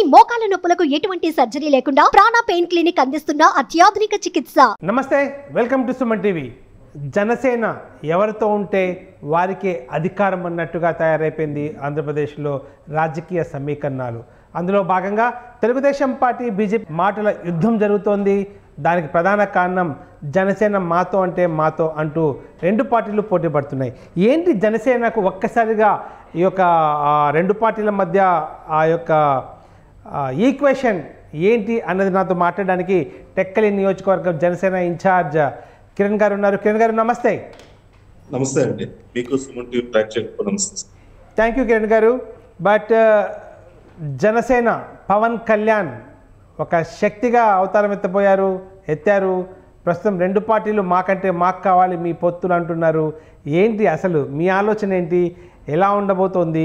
మోకాల నొప్పులకు ఎటువంటి సర్జరీ లేకుండా ప్రాణ పెయిన్ క్లినిక్ అందిస్తున్న అత్యాధునిక చికిత్స నమస్తే welcome to Suman TV Janasena ఎవరితో ఉంటే వారికే అధికారం అన్నట్టుగా తయారైపోయింది ఆంధ్రప్రదేశ్లో రాజకీయ సమీకరణాలు అందులో భాగంగా తెలుగుదేశం పార్టీ బీజేపీ మాటల యుద్ధం జరుగుతోంది దానికి ప్రధాన కారణం జనసేన మాతో అంటే మాతో అంటూ రెండు పార్టీలు పోటీ పడుతున్నాయి ఏంటి జనసేనకు ఒక్కసారిగా ఈ యొక్క ఆ, రెండు పార్టీల మధ్య ఆ యొక్క ఈక్వేషన్ ఏంటి అన్నది నాతో మాట్లాడడానికి టెక్కలి నియోజకవర్గం జనసేన ఇన్ఛార్జ్ కిరణ్ గారు ఉన్నారు కిరణ్ గారు నమస్తే నమస్తే అండి మీకు సుమన్ టీవీ ప్రేక్షకులకు నమస్తే థ్యాంక్ యూ కిరణ్ గారు బట్ జనసేన పవన్ కళ్యాణ్ ఒక శక్తిగా అవతారం ఎత్తపోయారు ఎత్తారు ప్రస్తుతం రెండు పార్టీలు మాకంటే మాకు కావాలి మీ పొత్తులు అంటున్నారు ఏంటి అసలు మీ ఆలోచన ఏంటి ఎలా ఉండబోతోంది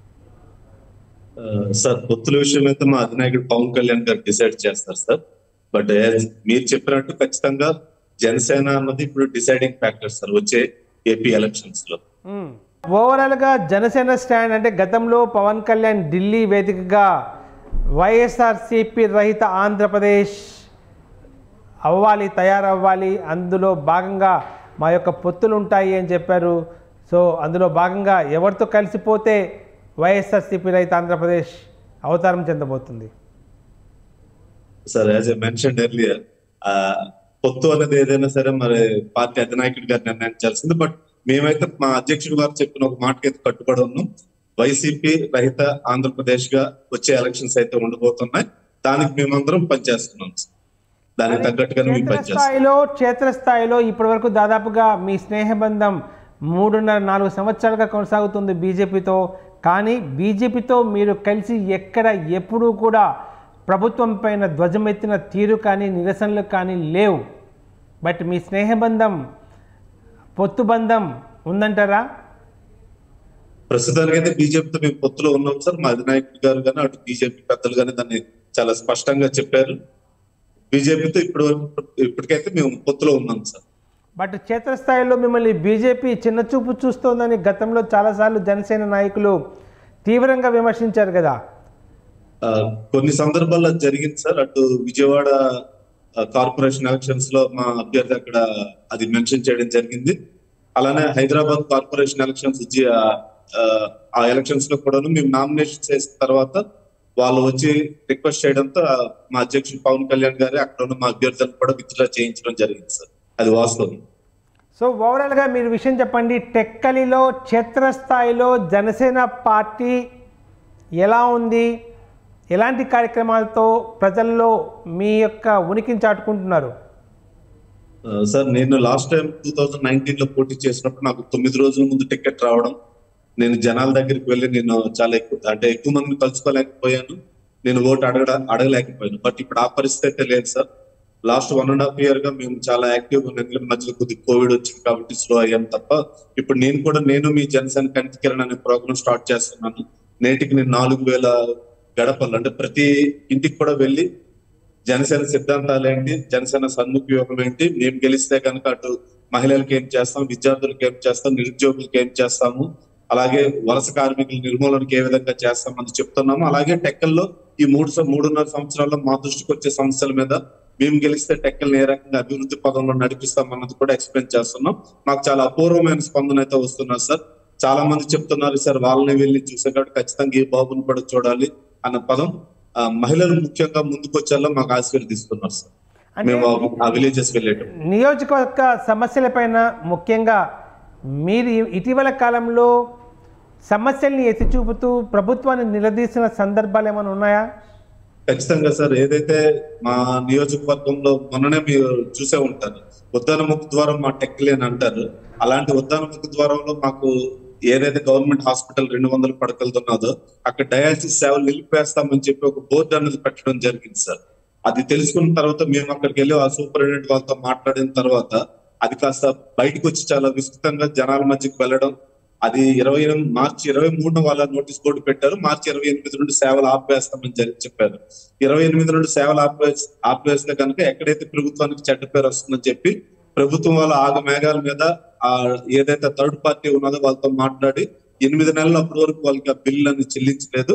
ఆ, సార్ పొత్తుల విషయం అయితే మా అధినాయకుడు పవన్ కళ్యాణ్ గారు డిసైడ్ చేస్తారు సార్ బట్ as మీరు చెప్పినట్టు ఖచ్చితంగా జనసేన అన్నది ఇప్పుడు డిసైడింగ్ ఫ్యాక్టర్ సార్ వచ్చే ఏపీ ఎలక్షన్స్ లో మ్మ్. ఓవరాల్గా జనసేన స్టాండ్ అంటే గతంలో పవన్ కళ్యాణ్ ఢిల్లీ వేదికగా వైఎస్ఆర్సిపి రహిత ఆంధ్రప్రదేశ్ అవ్వాలి తయారవ్వాలి అందులో భాగంగా మా యొక్క పొత్తులు ఉంటాయి అని చెప్పారు సో అందులో భాగంగా ఎవరితో కలిసిపోతే వైఎస్ఆర్సిపి రహిత ఆంధ్రప్రదేశ్ అవతారం చెందబోతుంది sir as a mention earlier పొత్తు అనేది ఏదైనా సరే మరి పార్టీ అధినాయకుడి గారు నిర్ణయించాల్సింది బట్ మేమైతే మా అధ్యక్షుడు గారు చెప్పిన ఒక మాటకైతే కట్టుబడి ఉన్నాం వైసీపీ రహిత ఆంధ్రప్రదేశ్ గా వచ్చే ఎలక్షన్స్ అయితే ఉండబోతున్నాయి దానికి మేమందరం పనిచేస్తున్నాం సార్. దానికి తగ్గట్టుగానే మేము పనిచేస్తాం క్షేత్రస్థాయిలో క్షేత్రస్థాయిలో ఇప్పటివరకు దాదాపుగా మీ స్నేహబంధం మూడున్నర నాలుగు సంవత్సరాలుగా కొనసాగుతుంది బీజేపీతో కానీ బీజేపీతో మీరు కలిసి ఎక్కడ ఎప్పుడూ కూడా ప్రభుత్వం పైన ధ్వజమెత్తిన తీరు కానీ నిరసనలు కానీ లేవు బట్ మీ స్నేహబంధం పొత్తుబంధం ఉందంటారా ప్రస్తుతానికి అయితే బీజేపీతో మేము పొత్తులో ఉన్నాం సార్ మా అధినాయకుడు గారు కానీ అటు బీజేపీ పెద్దలు కానీ దాన్ని చాలా స్పష్టంగా చెప్పారు బీజేపీతో ఇప్పుడు ఇప్పటికైతే మేము పొత్తులో ఉన్నాం సార్ బట్ క్షేత్రస్థాయిలో మిమ్మల్ని బీజేపీ చిన్నచూపు చూస్తోందని గతంలో చాలాసార్లు జనసేన నాయకులు తీవ్రంగా విమర్శించారు కదా ఆ, కొన్ని సందర్భాల్లో జరిగింది సార్ అటు విజయవాడ ఆ, కార్పొరేషన్ ఎలక్షన్స్ లో మా అభ్యర్థి అక్కడ అది మెన్షన్ చేయడం జరిగింది అలానే హైదరాబాద్ కార్పొరేషన్ ఎలక్షన్స్ జి- ఆ, ఆ, ఆ ఎలక్షన్స్ లో కూడా మేము నామినేషన్ చేసిన తర్వాత వాళ్ళు వచ్చి రిక్వెస్ట్ చేయడంతో ఆ, మా అధ్యక్షుడు పవన్ కళ్యాణ్ గారు అక్కడ ఉన్న మా అభ్యర్థులను కూడా విత్డ్రా చేయించడం జరిగింది సార్ అది వాస్తవం సో ఓవరాల్గా మీరు విషయం చెప్పండి టెక్కలిలో క్షేత్రస్థాయిలో జనసేన పార్టీ ఎలా ఉంది ఎలాంటి కార్యక్రమాలతో ప్రజల్లో మీ యొక్క ఉనికిని చాటుకుంటున్నారు ఆ, సార్ నేను last time two thousand nineteen లో పోటీ చేసినప్పుడు నాకు తొమ్మిది రోజుల ముందు టికెట్ రావడం నేను జనాల దగ్గరికి వెళ్ళి నేను చాలా ఎక్కువ అంటే ఎక్కువ మందిని కలుసుకోలేకపోయాను నేను ఓటు అడగ అడగలేకపోయాను బట్ ఇప్పుడు ఆ పరిస్థితి అయితే లేదు sir last one and half year గా మేము చాలా యాక్టివ్ గా ఉన్నాం ఎందుకంటే మధ్యలో కొద్దిగా కోవిడ్ వచ్చింది కాబట్టి స్లో అయ్యాం తప్ప ఇప్పుడు నేను కూడా నేను మీ జనసేన కంటి కిరణ్ అనే ప్రోగ్రామ్ స్టార్ట్ చేస్తున్నాను నేటికి నేను నాలుగు వేల గడపలు అంటే ప్రతి ఇంటికి కూడా వెళ్ళి జనసేన సిద్ధాంతాలు ఏంటి జనసేన సన్ముఖ వ్యూహం ఏంటి మేము గెలిస్తే కనుక అటు మహిళలకు ఏం చేస్తాం విద్యార్థులకు ఏం చేస్తాం నిరుద్యోగులకు ఏం చేస్తాము అలాగే వలస కార్మికుల నిర్మూలనకి ఏ విధంగా చేస్తామని చెప్తున్నాము అలాగే టెక్కల్లో ఈ మూడు సం- మూడున్నర సంవత్సరాల్లో మా దృష్టికి వచ్చే సమస్యల మీద మేము గెలిస్తే టెక్కల్ని ఏ రకంగా అభివృద్ధి పదంలో నడిపిస్తాం అన్నది కూడా ఎక్స్ప్లెయిన్ చేస్తున్నాం నాకు చాలా అపూర్వమైన స్పందన అయితే వస్తున్నారు సార్ చాలా మంది చెప్తున్నారు సార్ వాళ్ళని వెళ్ళి చూసే కాబట్టి ఖచ్చితంగా ఈ బాబుని కూడా చూడాలి అన్న పదం ఆ, మహిళలు ముఖ్యంగా ముందుకు వచ్చేలా మాకు ఆశీర్వదిస్తున్నారు సార్ అంటే మేము ఆ- ఆ విలేజెస్ వెళ్ళేటప్పుడు నియోజకవర్గ సమస్యలపైన ముఖ్యంగా మీరు ఇటీవల కాలంలో సమస్యల్ని ఎత్తి చూపుతూ ప్రభుత్వాన్ని నిలదీసిన సందర్భాలు ఏమైనా ఉన్నాయా ఖచ్చితంగా సార్ ఏదైతే మా నియోజకవర్గంలో మొన్ననే మీరు చూసే ఉంటారు ఉద్దాన ముఖ ద్వారం మా టెక్కలి అని అంటారు అలాంటి ఉద్దాన ముఖ ద్వారంలో మాకు ఏదైతే గవర్నమెంట్ హాస్పిటల్ రెండు వందల పడకలతో ఉన్నదో అక్కడ డయాలసిస్ సేవలు నిలిపేస్తామని చెప్పి ఒక బోర్డు అనేది పెట్టడం జరిగింది సార్ అది తెలుసుకున్న తర్వాత మేము అక్కడికి వెళ్ళి ఆ సూపరింటెండెంట్ వాళ్ళతో మాట్లాడిన తర్వాత అది కాస్త బయటకు వచ్చి చాలా విస్తృతంగా జనాల మధ్యకి వెళ్ళడం అది ఇరవై ఎనిమిది మార్చి ఇరవై మూడున వాళ్ళ నోటీస్ బోర్డు పెట్టారు మార్చి ఇరవై ఎనిమిది నుండి సేవలు ఆపివేస్తామని జరి- చెప్పారు ఇరవై ఎనిమిది నుండి సేవలు ఆపివేస్ ఆపివేస్తే కనుక ఎక్కడైతే ప్రభుత్వానికి చెడ్డ పేరు వస్తుందని చెప్పి ప్రభుత్వం వాళ్ళ ఆగ మేఘాల మీద ఆ ఏదైతే థర్డ్ పార్టీ ఉన్నదో వాళ్ళతో మాట్లాడి ఎనిమిది నెలలు అప్పటి వరకు వాళ్ళకి ఆ బిల్లు అని చెల్లించలేదు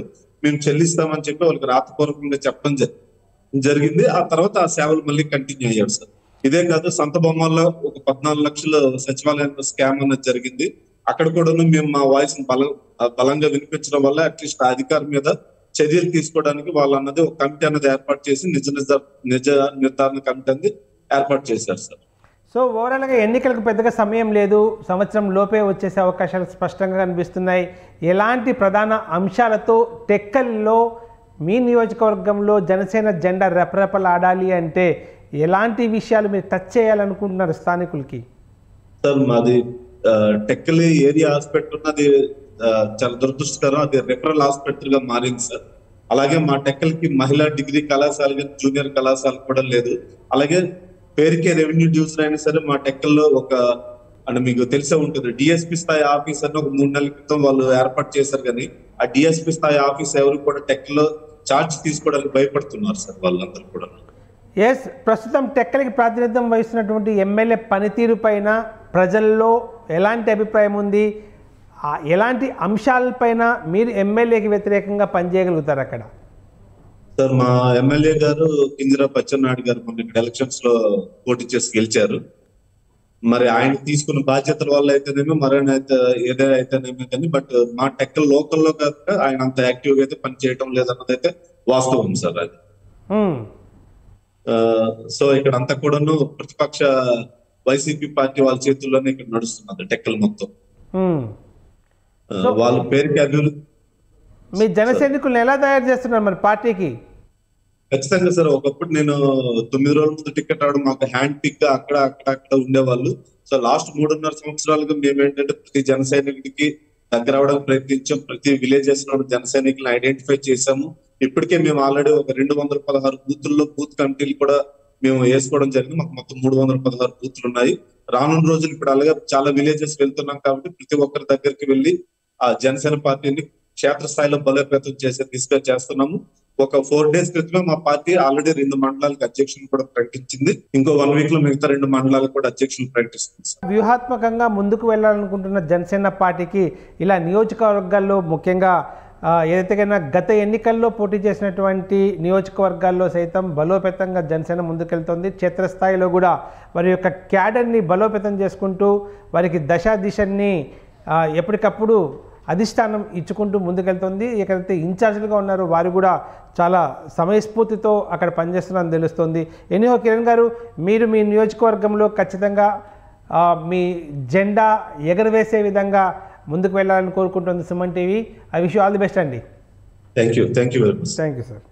మేము చెల్లిస్తామని చెప్పి వాళ్ళకి రాతపూర్వకంగా చెప్పడం జరి- జరిగింది ఆ తర్వాత ఆ సేవలు మళ్ళీ కంటిన్యూ అయ్యాడు సార్ ఇదే కాదు సంత బొమ్మల్లో ఒక పద్నాలుగు లక్షల సచివాలయంలో స్కామ్ అనేది జరిగింది అక్కడ కూడా మేము మా వాయిస్ బలం ఆ బలంగా వినిపించడం వల్ల అట్లీస్ట్ ఆ అధికారి మీద చర్యలు తీసుకోవడానికి వాళ్ళు అన్నది ఒక కమిటీ అన్నది ఏర్పాటు చేసి నిజ నిజ నిజ నిర్ధారణ కమిటీ అనేది ఏర్పాటు చేశారు సార్ సో ఓవరాల్గా ఎన్నికలకు పెద్దగా సమయం లేదు సంవత్సరం లోపే వచ్చేసే అవకాశాలు స్పష్టంగా కనిపిస్తున్నాయి ఎలాంటి ప్రధాన అంశాలతో టెక్కల్లో మీ నియోజకవర్గంలో జనసేన జెండా రెపరెపలాడాలి అంటే ఎలాంటి విషయాలు మీరు టచ్ చేయాలనుకుంటున్నారు స్థానికులకి సార్ మాది ఆ, టెక్కలి ఏరియా హాస్పిటల్ ఉన్నది ఆ, చాలా దురదృష్టకరం అది రెఫరల్ హాస్పిటల్ గా మారింది సార్ అలాగే మా టెక్కల్కి మహిళా డిగ్రీ కళాశాల కానీ జూనియర్ కళాశాల కూడా లేదు అలాగే పేరుకే రెవెన్యూ డివిజన్ అయినా సరే మా టెక్కల్లో ఒక అంటే మీకు తెలిసే ఉంటుంది డిఎస్పి స్థాయి ఆఫీసర్ ఒక మూడు నెలల క్రితం వాళ్ళు ఏర్పాటు చేశారు కానీ ఆ డిఎస్పి స్థాయి ఆఫీస్ ఎవరు కూడా టెక్కలో ఛార్జ్ తీసుకోవడానికి భయపడుతున్నారు సార్ వాళ్ళందరూ కూడా ఎస్ ప్రస్తుతం టెక్కలికి ప్రాతినిధ్యం వహిస్తున్నటువంటి ఎమ్మెల్యే పనితీరు పైన ప్రజల్లో ఎలాంటి అభిప్రాయం ఉంది ఆ ఎలాంటి అంశాలపైన మీరు ఎమ్మెల్యేకి వ్యతిరేకంగా పనిచేయగలుగుతారు అక్కడ సార్ మా ఎమ్మెల్యే గారు కింజరా పచ్చెన్నాయుడు గారు మొన్న ఇక్కడ ఎలక్షన్స్ లో పోటీ చేసి గెలిచారు మరి ఆయన తీసుకున్న బాధ్యతల వల్ల అయితేనేమో మరైనా అయితే ఏదే అయితేనేమో కానీ బట్ మా టెక్కల్ లోకల్లో కనుక ఆయన అంత యాక్టివ్ గా అయితే పని చేయటం లేదన్నది అయితే వాస్తవం సార్ అది మ్మ్. ఆ, సో ఇక్కడ అంతా కూడాను ప్రతిపక్ష వైసీపీ పార్టీ వాళ్ళ చేతుల్లోనే ఇక్కడ నడుస్తున్నది టెక్కల్ మొత్తం మ్మ్. ఆ, వాళ్ళ పేరుకి అభివృద్ధి మీ జన సైనికులను ఎలా తయారు చేస్తున్నారు మరి పార్టీకి ఖచ్చితంగా సార్ ఒకప్పుడు నేను తొమ్మిది రోజుల ముందు టికెట్ రావడం మాకు హ్యాండ్ పిక్ గా అక్కడ అక్కడ అక్కడ ఉండేవాళ్ళు సో లాస్ట్ మూడున్నర సంవత్సరాలుగా మేము ఏంటంటే ప్రతి జన సైనికుడికి దగ్గర అవడానికి ప్రయత్నించాం ప్రతి విలేజెస్ లో ఉన్న జన సైనికులను ఐడెంటిఫై చేశాము ఇప్పటికే మేము ఆల్రెడీ ఒక రెండు వందల పదహారు బూతుల్లో బూత్ కమిటీలు కూడా మేము వేసుకోవడం జరిగింది మాకు మొత్తం మూడు వందల పదహారు బూత్లు ఉన్నాయి రానున్న రోజులు ఇప్పుడు అలాగే చాలా విలేజెస్ వెళ్తున్నాం కాబట్టి ప్రతి ఒక్కరి దగ్గరికి వెళ్ళి ఆ జనసేన పార్టీని క్షేత్రస్థాయిలో బలోపేతం చేసే దిశగా చేస్తున్నాము ఒక ఫోర్ డేస్ క్రితమే మా పార్టీ ఆల్రెడీ రెండు మండలాలకు అధ్యక్షులు కూడా ప్రకటించింది ఇంకో వన్ వీక్ లో మిగతా రెండు మండలాలకు కూడా అధ్యక్షులు ప్రకటిస్తుంది సార్. వ్యూహాత్మకంగా ముందుకు వెళ్ళాలనుకుంటున్న జనసేన పార్టీకి ఇలా నియోజకవర్గాల్లో ముఖ్యంగా ఆ, ఏదైతే గత ఎన్నికల్లో పోటీ చేసినటువంటి నియోజకవర్గాల్లో సైతం బలోపేతంగా జనసేన ముందుకెళ్తుంది క్షేత్రస్థాయిలో కూడా వారి యొక్క క్యాడర్ని బలోపేతం చేసుకుంటూ వారికి దశ దిశని ఆ, ఎప్పటికప్పుడు అధిష్టానం ఇచ్చుకుంటూ ముందుకెళ్తుంది ఎక్కడైతే ఇన్ఛార్జీలుగా ఉన్నారో వారు కూడా చాలా సమయస్ఫూర్తితో అక్కడ పనిచేస్తున్నారని తెలుస్తుంది ఎనిహో కిరణ్ గారు మీరు మీ నియోజకవర్గంలో ఖచ్చితంగా ఆ, మీ జెండా ఎగరవేసే విధంగా ముందుకు వెళ్ళాలని కోరుకుంటుంది Suman TV I wish all the best అండి thank you thank you very much thank you sir